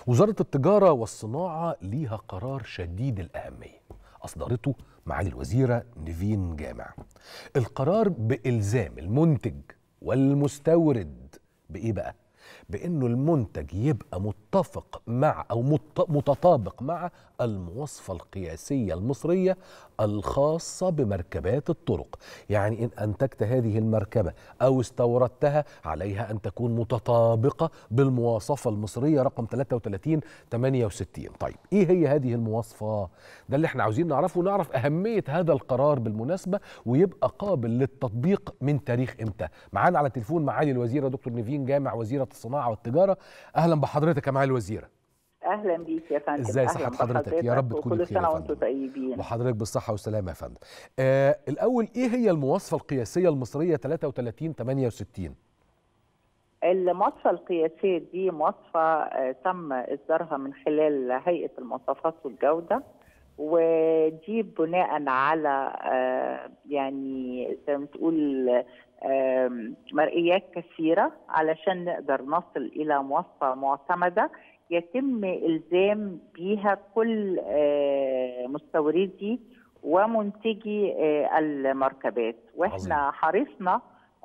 وزارة التجارة والصناعة ليها قرار شديد الأهمية أصدرته معالي الوزيرة نيفين جامع القرار بإلزام المنتج والمستورد بإيه بقى؟ بانه المنتج يبقى متفق مع او متطابق مع المواصفه القياسيه المصريه الخاصه بمركبات الطرق، يعني ان انتجت هذه المركبه او استوردتها عليها ان تكون متطابقه بالمواصفه المصريه رقم 33 68 طيب ايه هي هذه المواصفه؟ ده اللي احنا عاوزين نعرفه ونعرف اهميه هذا القرار بالمناسبه ويبقى قابل للتطبيق من تاريخ امتى؟ معانا على التليفون معالي الوزيره دكتور نيفين جامع وزيره الصناعه والتجاره اهلا بحضرتك يا معالي الوزيره اهلا بيك يا فندم ازاي صحه حضرتك يا رب تكوني بخير سنه وانتم طيبين وحضرتك بالصحه والسلامه يا فندم آه الاول ايه هي المواصفه القياسيه المصريه 33 68 المواصفه القياسيه دي مواصفه آه تم اصدارها من خلال هيئه المواصفات والجوده ودي بناء على آه يعني زي ما تقول مرئيات كثيرة علشان نقدر نصل إلى مواصفة معتمدة يتم إلزام بيها كل مستوردي ومنتجي المركبات واحنا عظيم. حرصنا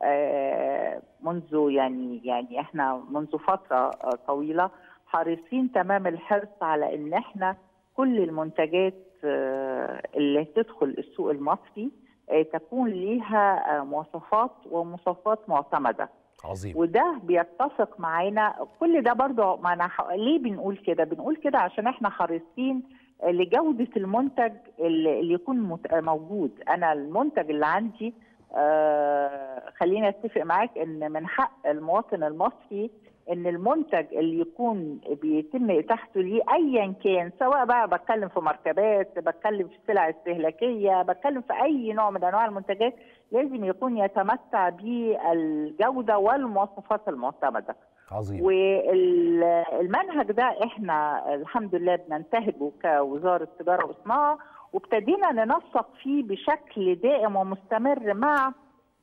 منذ يعني يعني احنا منذ فترة طويلة حريصين تمام الحرص على ان احنا كل المنتجات اللي تدخل السوق المصري تكون ليها مواصفات ومواصفات معتمده عظيم وده بيتفق معانا كل ده برضه ما أنا ليه بنقول كده بنقول كده عشان احنا حريصين لجوده المنتج اللي يكون موجود انا المنتج اللي عندي آه خليني اتفق معاك ان من حق المواطن المصري ان المنتج اللي يكون بيتم اتاحته ليه ايا كان سواء بقى بتكلم في مركبات بتكلم في سلع استهلاكيه بتكلم في اي نوع من انواع المنتجات لازم يكون يتمتع بالجوده والمواصفات المعتمده عظيم والمنهج ده احنا الحمد لله بننتهجه كوزاره تجاره وصناعه وابتدينا ننسق فيه بشكل دائم ومستمر مع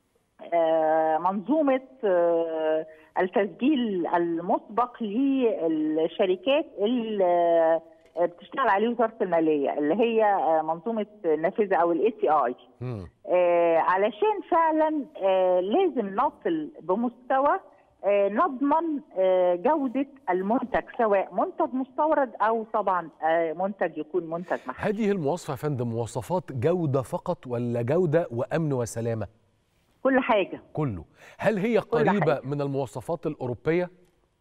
منظومه التسجيل المسبق للشركات اللي بتشتغل عليه وزاره الماليه اللي هي منظومه نافذه او الاي تي اي علشان فعلا لازم نصل بمستوى نضمن جودة المنتج سواء منتج مستورد أو طبعا منتج يكون منتج محلي هذه المواصفة يا فندم مواصفات جودة فقط ولا جودة وأمن وسلامة؟ كل حاجة كله هل هي قريبة حاجة. من المواصفات الأوروبية؟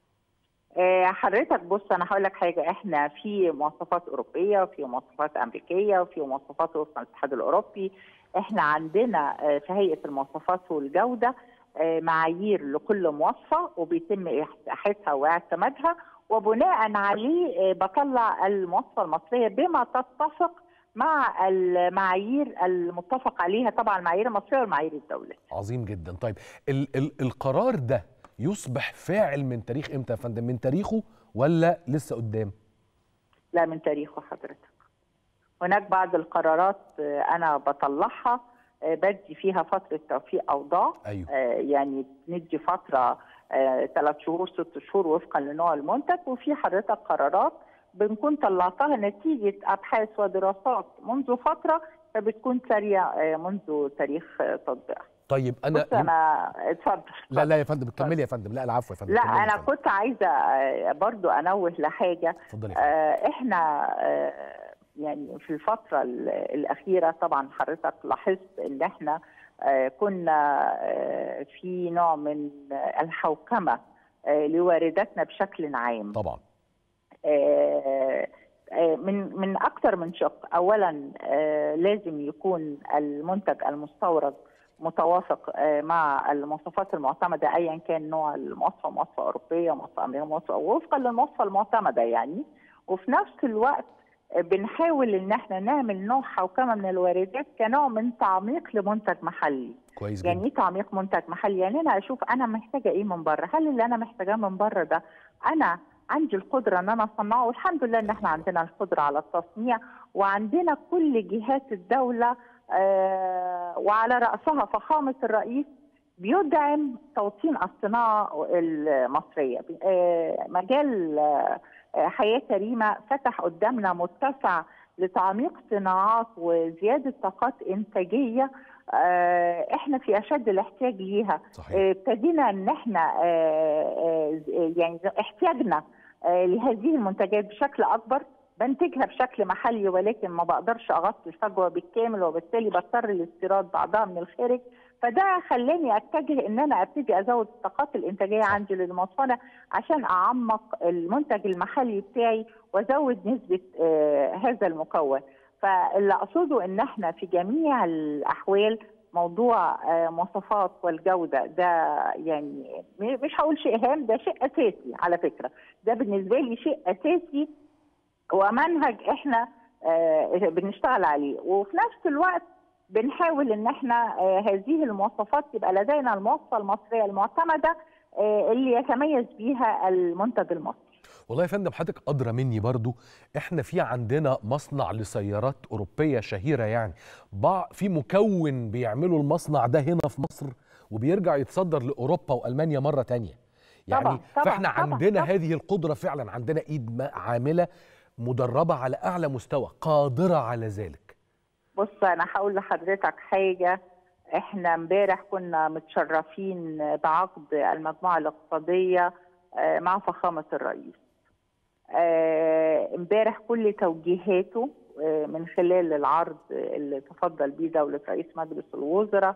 آه حضرتك بص أنا هقول لك حاجة إحنا في مواصفات أوروبية وفي مواصفات أمريكية وفي مواصفات وفق الاتحاد الأوروبي إحنا عندنا آه في هيئة المواصفات والجودة آه معايير لكل مواصفة وبيتم إحاحتها واعتمادها وبناء عليه بطلع المواصفة المصرية بما تتفق مع المعايير المتفق عليها طبعا المعايير المصريه والمعايير الدوليه. عظيم جدا، طيب ال ال القرار ده يصبح فاعل من تاريخ امتى يا فندم؟ من تاريخه ولا لسه قدام؟ لا من تاريخه حضرتك. هناك بعض القرارات انا بطلعها بدي فيها فتره توفيق اوضاع أيوه. يعني ندي فتره ثلاث شهور ست شهور وفقا لنوع المنتج وفي حضرتك قرارات بنكون طلعتها نتيجة أبحاث ودراسات منذ فترة فبتكون سريع منذ تاريخ تطبيقها طيب انا بص انا اتفضل لا لا يا فندم كملي يا فندم لا العفو يا فندم لا كملي يا انا فندم. كنت عايزه برضو انوه لحاجه اتفضلي يا آه احنا آه يعني في الفتره الاخيره طبعا حضرتك لاحظت ان احنا آه كنا آه في نوع من الحوكمه آه لوارداتنا بشكل عام طبعا آه من من اكثر من شق اولا آه لازم يكون المنتج المستورد متوافق آه مع المواصفات المعتمده ايا كان نوع المواصفه مواصفه اوروبيه مواصفه امريكيه مواصفه وفقا للمواصفه المعتمده يعني وفي نفس الوقت بنحاول ان احنا نعمل نوع حوكمه من الواردات كنوع من تعميق لمنتج محلي كويس يعني ايه تعميق منتج محلي يعني انا اشوف انا محتاجه ايه من بره هل اللي انا محتاجاه من بره ده انا عندي القدرة ان انا اصنعه والحمد لله ان احنا عندنا القدرة على التصنيع وعندنا كل جهات الدولة آه وعلى رأسها فخامة الرئيس بيدعم توطين الصناعة المصرية آه مجال آه حياه كريمه فتح قدامنا متسع لتعميق صناعات وزياده طاقات انتاجيه احنا في اشد الاحتياج ليها ابتدينا ان احنا يعني احتياجنا لهذه المنتجات بشكل اكبر بنتجها بشكل محلي ولكن ما بقدرش اغطي الفجوه بالكامل وبالتالي بضطر لاستيراد بعضها من الخارج فده خلاني اتجه ان انا ابتدي ازود الطاقات الانتاجيه عندي للمصانع عشان اعمق المنتج المحلي بتاعي وازود نسبه آه هذا المكون فاللي اقصده ان احنا في جميع الاحوال موضوع آه مواصفات والجوده ده يعني مش هقول شيء هام ده شيء اساسي على فكره ده بالنسبه لي شيء اساسي ومنهج احنا آه بنشتغل عليه وفي نفس الوقت بنحاول ان احنا آه هذه المواصفات يبقى لدينا المواصفه المصريه المعتمده آه اللي يتميز بيها المنتج المصري. والله يا فندم حضرتك ادرى مني برضو احنا في عندنا مصنع لسيارات اوروبيه شهيره يعني في مكون بيعملوا المصنع ده هنا في مصر وبيرجع يتصدر لاوروبا والمانيا مره تانية يعني طبعًا طبعًا فاحنا طبعًا عندنا طبعًا هذه القدره فعلا عندنا ايد عامله مدربه على اعلى مستوى قادره على ذلك بص انا هقول لحضرتك حاجه احنا امبارح كنا متشرفين بعقد المجموعه الاقتصاديه مع فخامه الرئيس امبارح كل توجيهاته من خلال العرض اللي تفضل به دوله رئيس مجلس الوزراء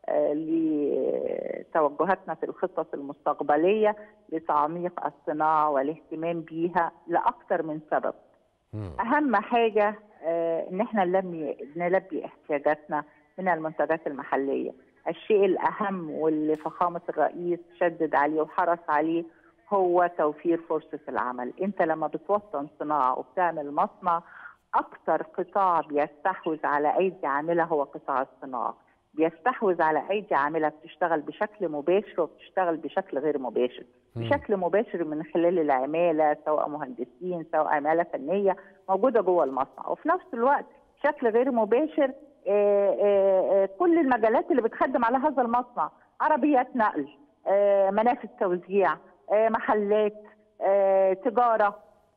لتوجهاتنا في الخطط المستقبليه لتعميق الصناعه والاهتمام بيها لاكثر من سبب. اهم حاجه ان احنا نلبي نلبي احتياجاتنا من المنتجات المحليه. الشيء الاهم واللي فخامه الرئيس شدد عليه وحرص عليه هو توفير فرصه العمل، انت لما بتوطن صناعه وبتعمل مصنع اكثر قطاع بيستحوذ على ايدي عامله هو قطاع الصناعه. بيستحوذ على ايدي عامله بتشتغل بشكل مباشر وبتشتغل بشكل غير مباشر بشكل مباشر من خلال العماله سواء مهندسين سواء عماله فنيه موجوده جوه المصنع وفي نفس الوقت بشكل غير مباشر آآ آآ كل المجالات اللي بتخدم على هذا المصنع عربيات نقل منافذ توزيع محلات تجاره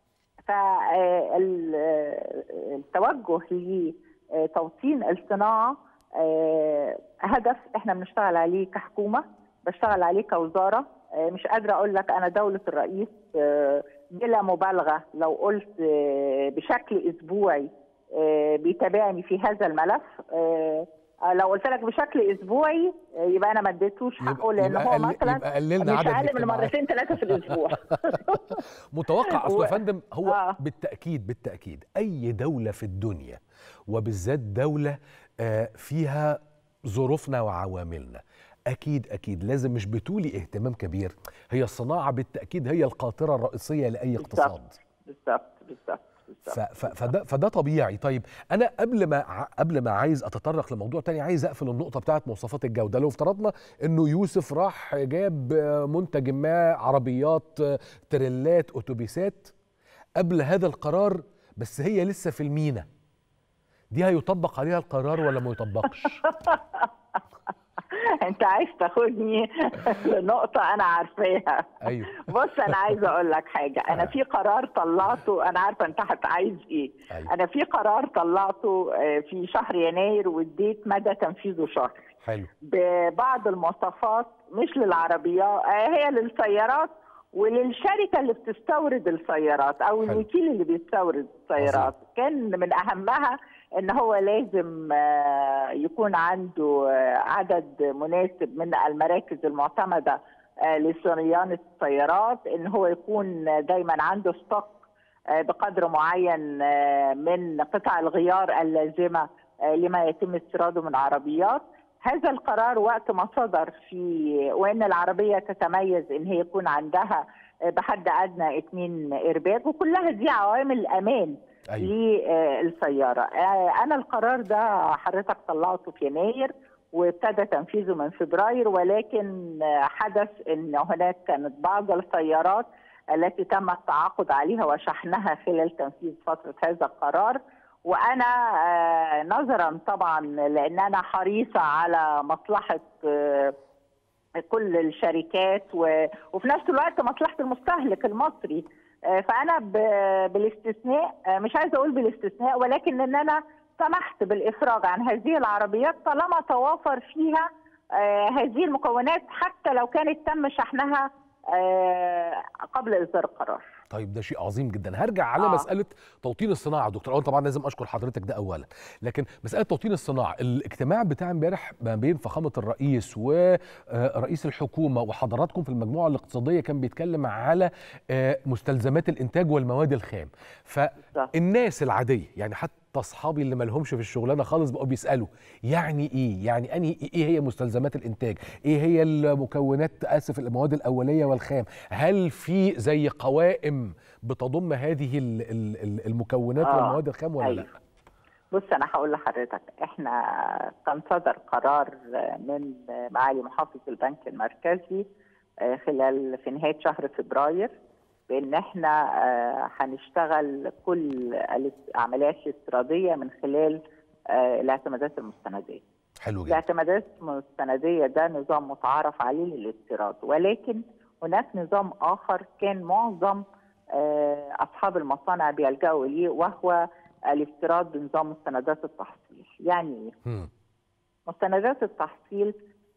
فالتوجه لتوطين الصناعه هدف احنا بنشتغل عليه كحكومه بشتغل عليه كوزاره مش قادره اقول لك انا دوله الرئيس بلا مبالغه لو قلت بشكل اسبوعي بيتابعني في هذا الملف لو قلت لك بشكل اسبوعي يبقى انا ما اديتوش حقه لان هو مثلا يبقى قللنا مش عدد اقل من الاجتماعات. مرتين ثلاثه في الاسبوع متوقع اصل و- يا فندم هو آه. بالتاكيد بالتاكيد اي دوله في الدنيا وبالذات دوله آه، فيها ظروفنا وعواملنا اكيد اكيد لازم مش بتولي اهتمام كبير هي الصناعه بالتاكيد هي القاطره الرئيسيه لاي اقتصاد بالظبط بالظبط بالظبط ف ف فده فده طبيعي طيب انا قبل ما ع- قبل ما عايز اتطرق لموضوع تاني عايز اقفل النقطه بتاعت مواصفات الجوده لو افترضنا انه يوسف راح جاب آه، منتج ما عربيات آه، تريلات اتوبيسات قبل هذا القرار بس هي لسه في المينا دي هيطبق عليها القرار ولا ما يطبقش انت عايز تاخدني لنقطه انا عارفاها ايوه بص انا عايزه اقول لك حاجه انا آه. في قرار طلعته انا عارفه انت هت- عايز ايه أيوة. انا في قرار طلعته آه، في شهر يناير واديت مدى تنفيذه شهر حلو ببعض المواصفات مش للعربيات آه، هي للسيارات وللشركه اللي بتستورد السيارات او حلو. الوكيل اللي بيستورد السيارات كان من اهمها ان هو لازم آه، يكون عنده آه، عدد مناسب من المراكز المعتمده آه، لصيانه السيارات ان هو يكون دايما عنده ستوك آه، بقدر معين آه، من قطع الغيار اللازمه آه، لما يتم استيراده من عربيات هذا القرار وقت ما صدر في وان العربيه تتميز ان هي يكون عندها آه، بحد ادنى اثنين ايرباج وكلها دي عوامل امان ايوه للسياره آه، انا القرار ده حضرتك طلعته في يناير وابتدى تنفيذه من فبراير ولكن آه، حدث ان هناك كانت بعض السيارات التي تم التعاقد عليها وشحنها خلال تنفيذ فتره هذا القرار وانا آه، نظرا طبعا لان انا حريصه على مصلحه آه، كل الشركات و... وفي نفس الوقت مصلحه المستهلك المصري آه، فانا ب- بالاستثناء آه، مش عايزه اقول بالاستثناء ولكن ان انا سمحت بالافراج عن هذه العربيات طالما توافر فيها آه، هذه المكونات حتى لو كانت تم شحنها آه، قبل اصدار القرار طيب ده شيء عظيم جدا هرجع على آه. آه. مساله توطين الصناعه يا دكتور اول طبعا لازم اشكر حضرتك ده اولا لكن مساله توطين الصناعه الاجتماع بتاع امبارح ما بين فخامه الرئيس ورئيس الحكومه وحضراتكم في المجموعه الاقتصاديه كان بيتكلم على آه، مستلزمات الانتاج والمواد الخام فالناس العاديه يعني حتى اصحابي اللي مالهمش في الشغلانه خالص بقوا بيسالوا يعني ايه يعني اني ايه هي مستلزمات الانتاج ايه هي المكونات اسف المواد الاوليه والخام هل في زي قوائم بتضم هذه ال- ال- ال- المكونات آه، والمواد الخام ولا أيوة. لا بص انا هقول لحضرتك احنا كان صدر قرار من معالي محافظ البنك المركزي آه، خلال في نهايه شهر فبراير بان احنا آه، هنشتغل كل العمليات الاستيراديه من خلال آه، الاعتمادات المستنديه. حلو جدا الاعتمادات المستنديه ده نظام متعارف عليه للاستيراد ولكن هناك نظام اخر كان معظم آه، اصحاب المصانع بيلجأوا اليه وهو الاستيراد بنظام مستندات التحصيل يعني ايه مم. مستندات التحصيل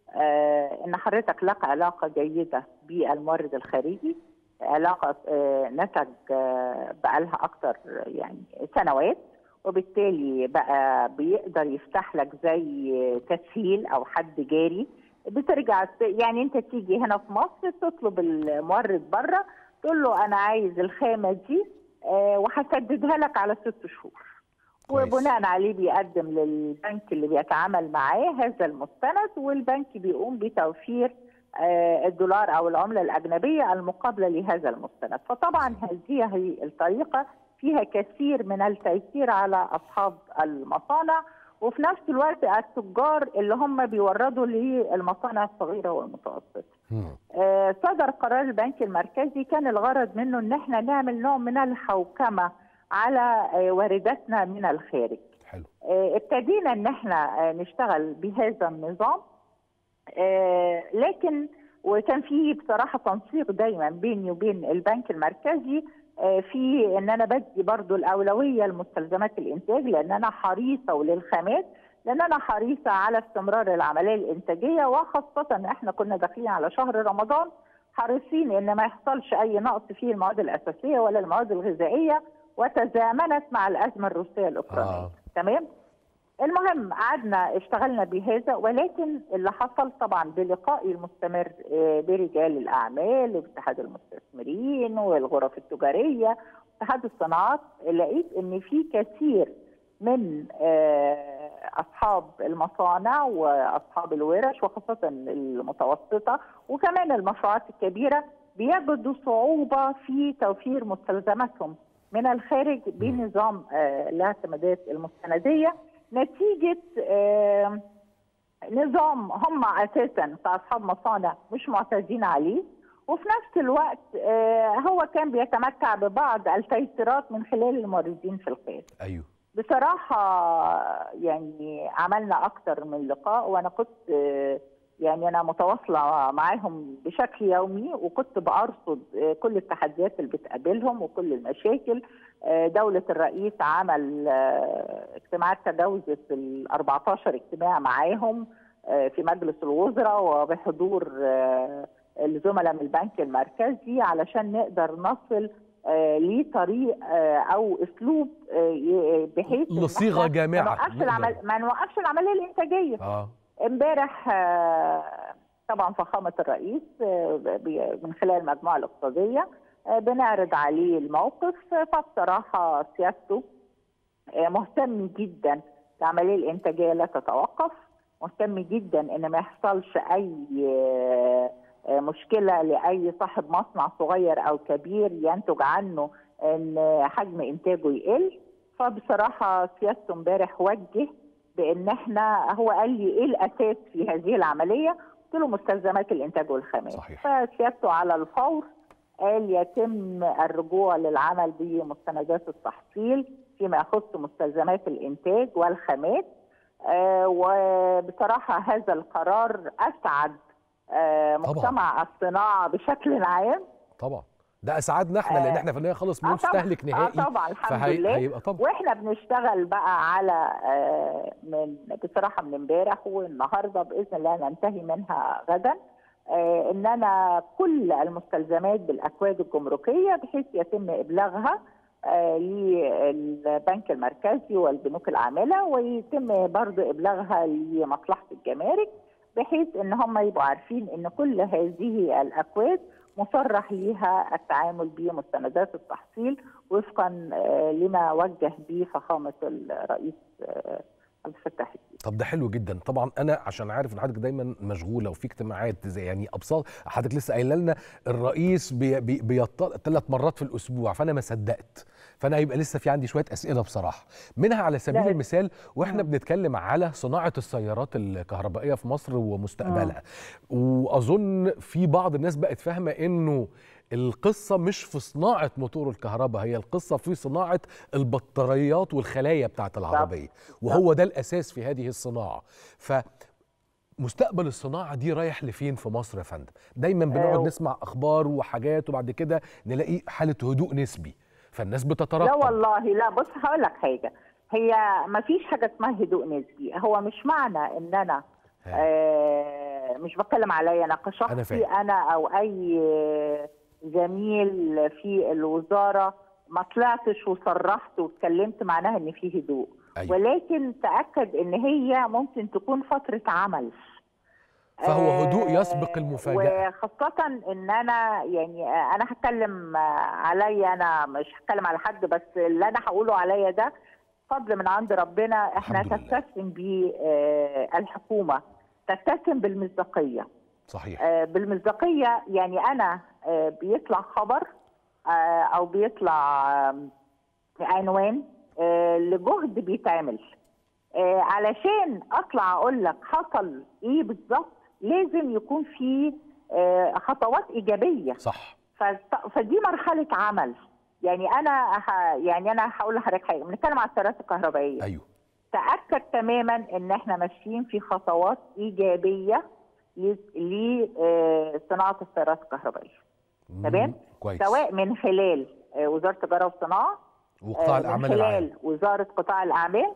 آه ان حضرتك لك علاقه جيده بالمورد الخارجي علاقه آه نتج آه بقالها اكتر يعني سنوات وبالتالي بقى بيقدر يفتح لك زي تسهيل او حد جاري بترجع ت- يعني انت تيجي هنا في مصر تطلب المورد بره تقول له انا عايز الخامه دي آه وهسددها لك على ست شهور كويس. وبناء عليه بيقدم للبنك اللي بيتعامل معاه هذا المستند والبنك بيقوم بتوفير آه، الدولار او العمله الاجنبيه المقابله لهذا المستند فطبعا هذه هي الطريقه فيها كثير من التيسير على اصحاب المصانع وفي نفس الوقت التجار اللي هم بيوردوا للمصانع الصغيره والمتوسطه مم. آه، صدر قرار البنك المركزي كان الغرض منه ان احنا نعمل نوع من الحوكمه على آه، وارداتنا من الخارج حلو آه، ابتدينا ان احنا آه، نشتغل بهذا النظام آه، لكن وكان في بصراحه تنسيق دايما بيني وبين البنك المركزي آه، في ان انا بدي برضو الاولويه لمستلزمات الانتاج لان انا حريصه وللخامات لان انا حريصه على استمرار العمليه الانتاجيه وخاصه ان احنا كنا داخلين على شهر رمضان حريصين ان ما يحصلش اي نقص في المواد الاساسيه ولا المواد الغذائيه وتزامنت مع الازمه الروسيه الاوكرانيه آه. تمام المهم قعدنا اشتغلنا بهذا ولكن اللي حصل طبعا بلقائي المستمر آه، برجال الاعمال واتحاد المستثمرين والغرف التجاريه اتحاد الصناعات لقيت ان في كثير من آه، اصحاب المصانع واصحاب الورش وخاصه المتوسطه وكمان المشروعات الكبيره بيجدوا صعوبه في توفير مستلزماتهم من الخارج بنظام آه، الاعتمادات المستنديه نتيجه آه، نظام هم اساسا كاصحاب مصانع مش معتادين عليه وفي نفس الوقت آه، هو كان بيتمتع ببعض التيسيرات من خلال الموردين في الخارج ايوه بصراحة يعني عملنا أكتر من لقاء وأنا كنت آه، يعني أنا متواصلة معاهم بشكل يومي وكنت بأرصد آه، كل التحديات اللي بتقابلهم وكل المشاكل آه، دولة الرئيس عمل آه، اجتماعات تجاوزت ال 14 اجتماع معاهم آه، في مجلس الوزراء وبحضور آه، الزملاء من البنك المركزي علشان نقدر نصل آه، لطريق آه، او اسلوب آه، ي- بحيث إن لصيغة إحنا جامعة ما نوقفش نقدر. العمل ما نوقفش العمليه الانتاجيه اه امبارح آه، طبعا فخامه الرئيس آه، ب- من خلال المجموعه الاقتصاديه آه، بنعرض عليه الموقف آه، فبصراحه سيادته آه، مهتم جدا العمليه الانتاجيه لا تتوقف مهتم جدا ان ما يحصلش اي آه، آه، مشكله لاي صاحب مصنع صغير او كبير ينتج عنه ان حجم انتاجه يقل فبصراحه سيادته امبارح وجه بان احنا هو قال لي ايه الاساس في هذه العمليه؟ قلت له مستلزمات الانتاج والخامات صحيح. فسيادته على الفور قال يتم الرجوع للعمل بمستندات التحصيل فيما يخص مستلزمات الانتاج والخامات آه وبصراحه هذا القرار اسعد آه مجتمع الصناعه بشكل عام طبعا ده اسعدنا احنا لان آه. احنا في النهايه خالص آه طبعاً. مستهلك نهائي اه طبعا الحمد فهي- لله هيبقى طبعا واحنا بنشتغل بقى على آه، من بصراحه من امبارح والنهارده باذن الله ننتهي منها غدا آه، ان انا كل المستلزمات بالاكواد الجمركيه بحيث يتم ابلاغها آه، للبنك المركزي والبنوك العامله ويتم برضه ابلاغها لمصلحه الجمارك بحيث ان هم يبقوا عارفين ان كل هذه الاكواد مصرح ليها التعامل بمستندات التحصيل وفقا آه، لما وجه به فخامه الرئيس آه، عبد الفتاح السيسي. طب ده حلو جدا طبعا انا عشان عارف ان حضرتك دايما مشغوله وفي اجتماعات زي يعني ابساط حضرتك لسه قايله لنا الرئيس بي بي بيطلع ثلاث مرات في الاسبوع فانا ما صدقت فانا هيبقى لسه في عندي شويه اسئله بصراحه منها على سبيل لا، المثال واحنا مم. بنتكلم على صناعه السيارات الكهربائيه في مصر ومستقبلها واظن في بعض الناس بقت فاهمه انه القصة مش في صناعة موتور الكهرباء هي القصة في صناعة البطاريات والخلايا بتاعت العربية وهو ده الأساس في هذه الصناعة فمستقبل الصناعة دي رايح لفين في مصر يا فندم دايما بنقعد آه، نسمع أخبار وحاجات وبعد كده نلاقي حالة هدوء نسبي فالناس لا بتترقب والله لا بص هقول لك حاجه هي ما فيش حاجه اسمها هدوء نسبي هو مش معنى ان انا ها. آه مش بتكلم عليا انا أنا كشخصي فاهم. انا او اي آه، زميل في الوزاره ما طلعتش وصرحت واتكلمت معناها ان في هدوء أيوة. ولكن تاكد ان هي ممكن تكون فتره عمل فهو هدوء آه، يسبق المفاجأة وخاصة ان انا يعني آه، انا هتكلم آه، عليا انا مش هتكلم على حد بس اللي انا هقوله عليا ده فضل من عند ربنا احنا الحمد لله. تتسم به آه، الحكومة تتسم بالمصداقية صحيح آه، بالمصداقية يعني انا آه، بيطلع خبر آه، او بيطلع آم، عنوان آه، لجهد بيتعمل آه، علشان اطلع اقول لك حصل ايه بالظبط لازم يكون في آه، خطوات ايجابيه صح فت- فدي مرحله عمل يعني انا ه... يعني انا هقول لحضرتك حاجه بنتكلم على السيارات الكهربائيه أيوه تاكد تماما ان احنا ماشيين في خطوات ايجابيه لصناعه السيارات الكهربائيه تمام؟ مم، كويس سواء من خلال آه، وزاره التجاره والصناعه وقطاع آه، الأعمال من العام خلال وزارة قطاع الأعمال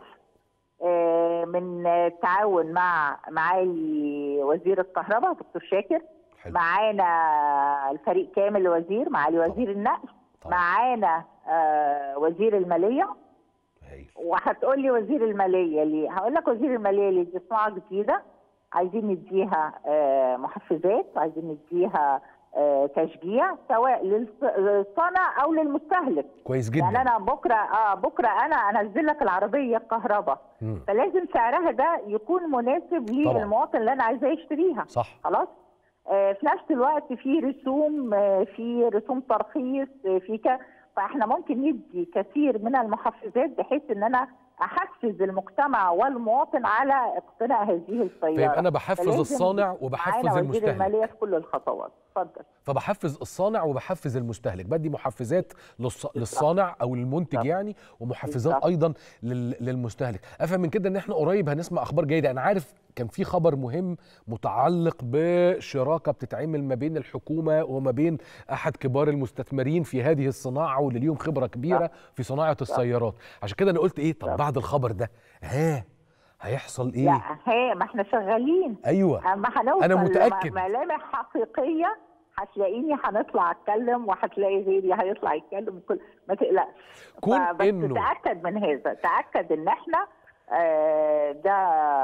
آه، من آه، التعاون مع معالي وزير الكهرباء دكتور شاكر حلو معانا الفريق كامل الوزير معالي وزير النقل طبعا معانا آه، وزير المالية هايل وهتقول لي وزير المالية ليه؟ هقول لك وزير المالية ليه دي صناعة جديدة عايزين نديها آه، محفزات عايزين نديها آه، تشجيع سواء للص- للصانع او للمستهلك كويس يعني جدا انا بكره اه بكره انا انزل لك العربيه الكهرباء مم. فلازم سعرها ده يكون مناسب طبعاً. للمواطن اللي انا عايزاه يشتريها صح خلاص آه في نفس الوقت في رسوم آه في رسوم ترخيص آه في ك... فاحنا ممكن ندي كثير من المحفزات بحيث ان انا احفز المجتمع والمواطن على اقتناء هذه السياره فيبقى انا بحفز فلازم الصانع وبحفز معانا وزير المستهلك الماليه في كل الخطوات اتفضل فبحفز الصانع وبحفز المستهلك بدي محفزات للص... للصانع او المنتج بالظبط. يعني ومحفزات بالظبط. ايضا لل... للمستهلك افهم من كده ان احنا قريب هنسمع اخبار جيده انا عارف كان في خبر مهم متعلق بشراكه بتتعمل ما بين الحكومه وما بين احد كبار المستثمرين في هذه الصناعه واللي ليهم خبره كبيره في صناعه السيارات عشان كده انا قلت ايه طب صح. بعد الخبر ده ها هيحصل لا ايه هي ما احنا شغالين ايوه اما هنوصل أنا متأكد. لملامح حقيقيه هتلاقيني هنطلع اتكلم وهتلاقي غيري هيطلع يتكلم كل ما تقلقش كون فبس إنه- تاكد من هذا تاكد ان احنا آه، ده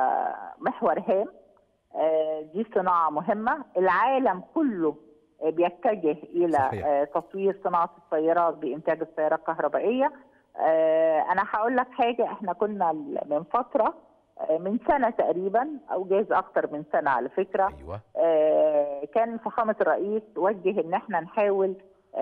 محور هام آه، دي صناعه مهمه العالم كله آه، بيتجه الى صحيح. آه، تطوير صناعه السيارات بانتاج السيارات الكهربائيه آه، انا هقول لك حاجه احنا كنا من فتره آه، من سنه تقريبا او جايز اكتر من سنه على فكره ايوه آه، كان فخامه الرئيس وجه ان احنا نحاول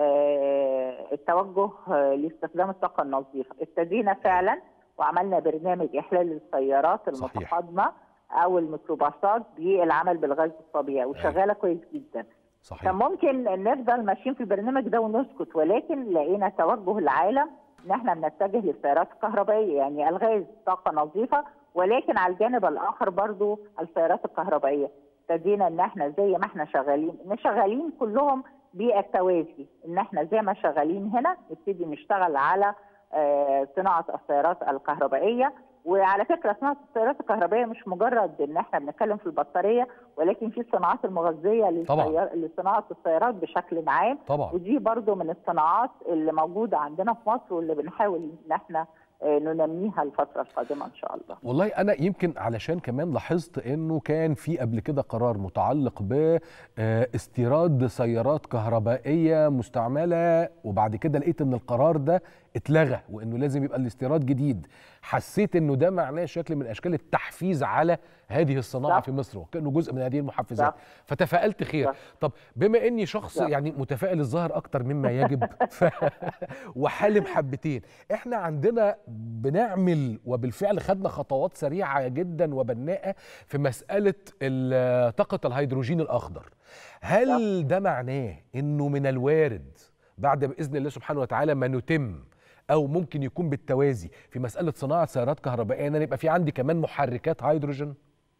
آه، التوجه آه، لاستخدام الطاقه النظيفه ابتدينا فعلا وعملنا برنامج احلال السيارات صحيح. المتقدمه او الميكروباصات بالعمل بالغاز الطبيعي وشغاله كويس جدا كان صحيح ممكن نفضل ماشيين في البرنامج ده ونسكت ولكن لقينا توجه العالم ان احنا بنتجه للسيارات الكهربائيه يعني الغاز طاقه نظيفه ولكن على الجانب الاخر برضو السيارات الكهربائيه ابتدينا ان احنا زي ما احنا شغالين ان شغالين كلهم بالتوازي ان احنا زي ما شغالين هنا نبتدي نشتغل على آه، صناعه السيارات الكهربائيه وعلى فكره صناعه السيارات الكهربائيه مش مجرد ان احنا بنتكلم في البطاريه ولكن في الصناعات المغذيه طبعاً. للسيار- لصناعه السيارات بشكل عام طبعا ودي برضو من الصناعات اللي موجوده عندنا في مصر واللي بنحاول ان احنا آه، ننميها الفتره القادمه ان شاء الله والله انا يمكن علشان كمان لاحظت انه كان في قبل كده قرار متعلق باستيراد سيارات كهربائيه مستعمله وبعد كده لقيت ان القرار ده اتلغى وانه لازم يبقى الاستيراد جديد حسيت انه ده معناه شكل من اشكال التحفيز على هذه الصناعه صح. في مصر وكانه جزء من هذه المحفزات صح. فتفائلت خير صح. طب بما اني شخص صح. يعني متفائل الظاهر اكتر مما يجب ف... وحالم حبتين احنا عندنا بنعمل وبالفعل خدنا خطوات سريعه جدا وبناءه في مساله ال- طاقه الهيدروجين الاخضر هل ده معناه انه من الوارد بعد باذن الله سبحانه وتعالى ما نتم او ممكن يكون بالتوازي في مساله صناعه سيارات كهربائيه ان أنا يبقى في عندي كمان محركات هيدروجين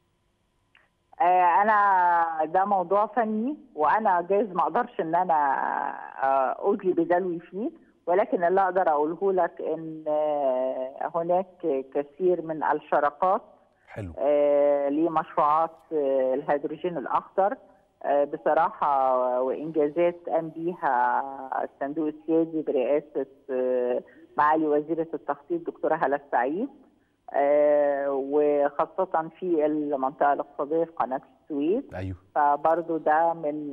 آه، انا ده موضوع فني وانا جايز ما اقدرش ان انا آه، ادلي بدلوي فيه ولكن اللي اقدر اقوله لك ان آه، هناك كثير من الشراكات حلو آه، لمشروعات آه، الهيدروجين الاخضر آه، بصراحه وانجازات قام بيها الصندوق السيادي برئاسه آه، معالي وزيره التخطيط دكتوره هلا السعيد آه، وخاصه في المنطقه الاقتصاديه في قناه السويس ايوه فبرضو ده من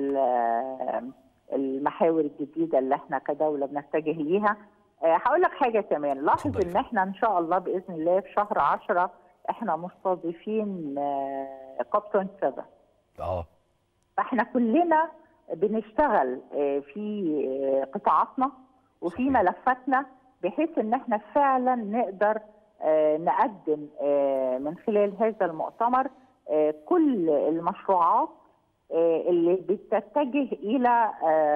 ال- المحاور الجديدة اللي احنا كدولة بنتجه ليها آه، هقول لك حاجة كمان لاحظ اتفضلي. ان احنا ان شاء الله بإذن الله في شهر عشرة احنا مستضيفين كوب 27 اه فاحنا كلنا بنشتغل آه، في آه، قطاعاتنا وفي صحيح. ملفاتنا بحيث ان احنا فعلا نقدر آه، نقدم آه، من خلال هذا المؤتمر آه، كل المشروعات آه، اللي بتتجه الى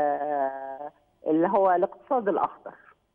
آه، اللي هو الاقتصاد الاخضر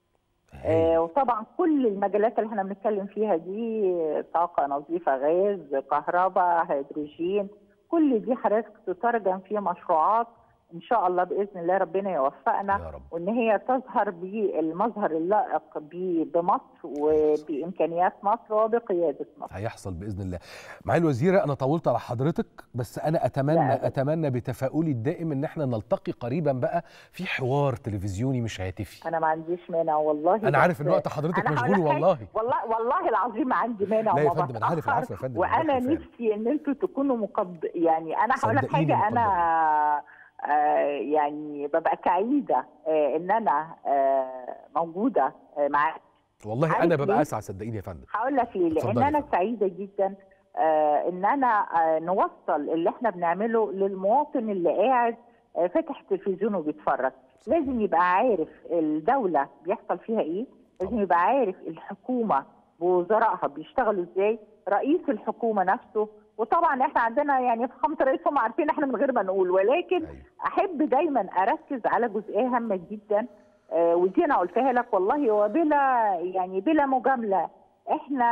آه، وطبعا كل المجالات اللي احنا بنتكلم فيها دي طاقه نظيفه غاز كهرباء هيدروجين كل دي حضرتك تترجم في مشروعات ان شاء الله باذن الله ربنا يوفقنا يا رب وان هي تظهر بالمظهر اللائق ب- بمصر وبامكانيات مصر وبقياده مصر هيحصل باذن الله معالي الوزيره انا طولت على حضرتك بس انا لا اتمنى أبداً. اتمنى بتفاؤلي الدائم ان احنا نلتقي قريبا بقى في حوار تلفزيوني مش هاتفي انا ما عنديش مانع والله انا بس عارف ان وقت حضرتك أنا هقول مشغول لك حاجة، والله والله والله العظيم ما عندي مانع لا يا وما فندم، أنا عارف- بتأخر. عارف يا فندم، وانا عارف يا فندم. نفسي ان انتوا تكونوا مقد يعني انا هقول لك صدقيني حاجه انا آه يعني ببقى سعيده آه ان انا آه موجوده آه معاك والله عارف انا ببقى ليه؟ اسعد صدقيني يا فندم هقول لك ليه لان اتفضلي يا انا فندم. سعيده جدا آه ان انا آه نوصل اللي احنا بنعمله للمواطن اللي قاعد آه فاتح تلفزيون وبيتفرج لازم يبقى عارف الدوله بيحصل فيها ايه لازم يبقى عارف الحكومه بوزرائها بيشتغلوا ازاي رئيس الحكومه نفسه وطبعا احنا عندنا يعني فخامه الرئيس هم عارفين احنا من غير ما نقول ولكن أيوة. احب دايما اركز على جزئيه هامه جدا آه، ودي انا قلتها لك والله وبلا يعني بلا مجامله احنا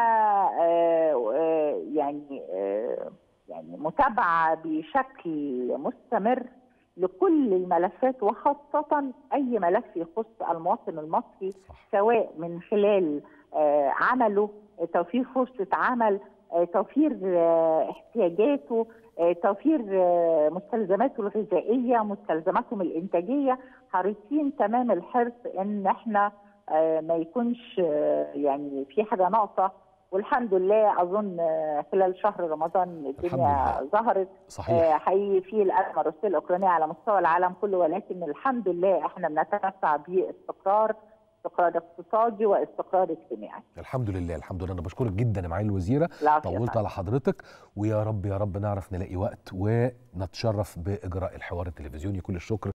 آه، آه، يعني آه، يعني متابعه بشكل مستمر لكل الملفات وخاصه اي ملف يخص المواطن المصري صح سواء من خلال آه، عمله آه، توفير فرصة عمل آه، توفير آه، احتياجاته آه، توفير آه، مستلزماته الغذائية مستلزماتهم الإنتاجية حريصين تمام الحرص إن إحنا آه، ما يكونش آه، يعني في حاجة ناقصة والحمد لله أظن آه، خلال شهر رمضان الدنيا لله. ظهرت صحيح آه، حقيقي في الأزمة الروسية الأوكرانية على مستوى العالم كله ولكن الحمد لله احنا بنتمتع باستقرار استقرار اقتصادي واستقرار اجتماعي. الحمد لله الحمد لله انا بشكرك جدا يا معالي الوزيره العافية يا طولت فندم. على حضرتك ويا رب يا رب نعرف نلاقي وقت ونتشرف باجراء الحوار التلفزيوني كل الشكر